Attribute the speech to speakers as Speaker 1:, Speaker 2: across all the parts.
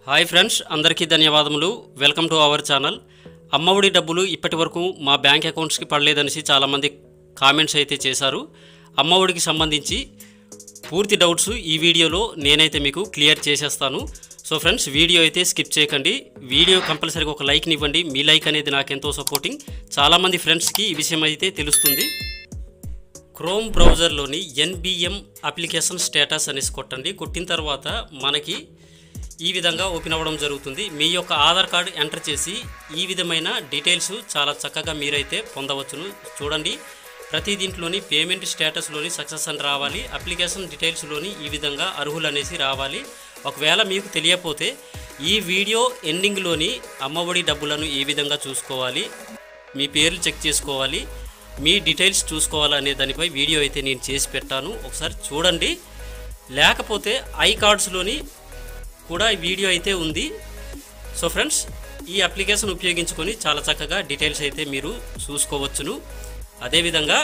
Speaker 1: hi friends అందరికీ ధన్యవాదములు welcome to our channel Amma Vodi డబ్బులు ఇప్పటి వరకు మా బ్యాంక్ అకౌంట్స్కి పడలేదనేసి చాలామంది కామెంట్స్ అయితే చేశారు అమ్మఒడికి సంబంధించి పూర్తి డౌట్స్ ఈ వీడియోలో నేనైతే మీకు క్లియర్ చేసేస్తాను సో ఫ్రెండ్స్ వీడియో అయితే స్కిప్ చేయకండి వీడియో కంపల్సరీగా ఒక లైక్ని ఇవ్వండి మీ లైక్ అనేది నాకెంతో సపోర్టింగ్ చాలామంది ఫ్రెండ్స్కి ఈ విషయం అయితే తెలుస్తుంది క్రోమ్ బ్రౌజర్లోని ఎన్బిఎం అప్లికేషన్ స్టేటస్ అనేసి కొట్టండి కొట్టిన తర్వాత మనకి ఈ విధంగా ఓపెన్ అవ్వడం జరుగుతుంది మీ యొక్క ఆధార్ కార్డు ఎంటర్ చేసి ఈ విధమైన డీటెయిల్స్ చాలా చక్కగా మీరైతే పొందవచ్చును చూడండి ప్రతి దీంట్లోని పేమెంట్ స్టేటస్లోని సక్సెస్ అని రావాలి అప్లికేషన్ డీటెయిల్స్లోని ఈ విధంగా అర్హులు అనేసి రావాలి ఒకవేళ మీకు తెలియకపోతే ఈ వీడియో ఎండింగ్లోని అమ్మఒడి డబ్బులను ఏ విధంగా చూసుకోవాలి మీ పేర్లు చెక్ చేసుకోవాలి మీ డీటెయిల్స్ చూసుకోవాలనే దానిపై వీడియో అయితే నేను చేసి పెట్టాను ఒకసారి చూడండి లేకపోతే ఐ కార్డ్స్లోని కూడా ఈ వీడియో అయితే ఉంది సో ఫ్రెండ్స్ ఈ అప్లికేషన్ ఉపయోగించుకొని చాలా చక్కగా డీటెయిల్స్ అయితే మీరు చూసుకోవచ్చును అదేవిధంగా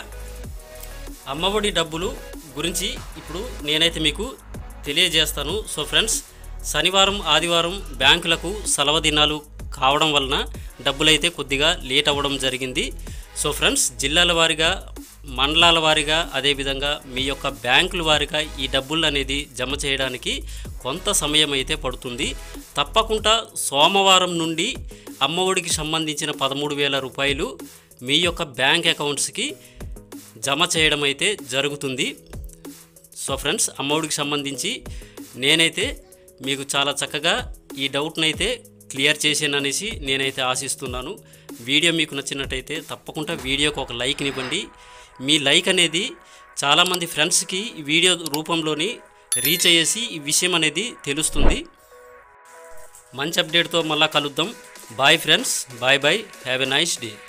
Speaker 1: అమ్మఒడి డబ్బులు గురించి ఇప్పుడు నేనైతే మీకు తెలియజేస్తాను సో ఫ్రెండ్స్ శనివారం ఆదివారం బ్యాంకులకు సెలవు దినాలు కావడం వలన డబ్బులైతే కొద్దిగా లేట్ అవ్వడం జరిగింది సో ఫ్రెండ్స్ జిల్లాల వారీగా మండలాల వారీగా అదేవిధంగా మీ యొక్క బ్యాంకుల వారీగా ఈ డబ్బులు అనేది జమ చేయడానికి కొంత సమయం అయితే పడుతుంది తప్పకుండా సోమవారం నుండి అమ్మఒడికి సంబంధించిన పదమూడు వేల రూపాయలు మీ యొక్క బ్యాంక్ అకౌంట్స్కి జమ చేయడం అయితే జరుగుతుంది సో ఫ్రెండ్స్ అమ్మఒడికి సంబంధించి నేనైతే మీకు చాలా చక్కగా ఈ డౌట్ని అయితే క్లియర్ చేసాననేసి నేనైతే ఆశిస్తున్నాను వీడియో మీకు నచ్చినట్టయితే తప్పకుండా వీడియోకి ఒక లైక్ని ఇవ్వండి మీ లైక్ అనేది చాలామంది ఫ్రెండ్స్కి ఈ వీడియో రూపంలోని రీచ్ అయ్యేసి ఈ విషయం అనేది తెలుస్తుంది మంచి అప్డేట్తో మళ్ళా కలుద్దాం bye friends bye bye have a nice day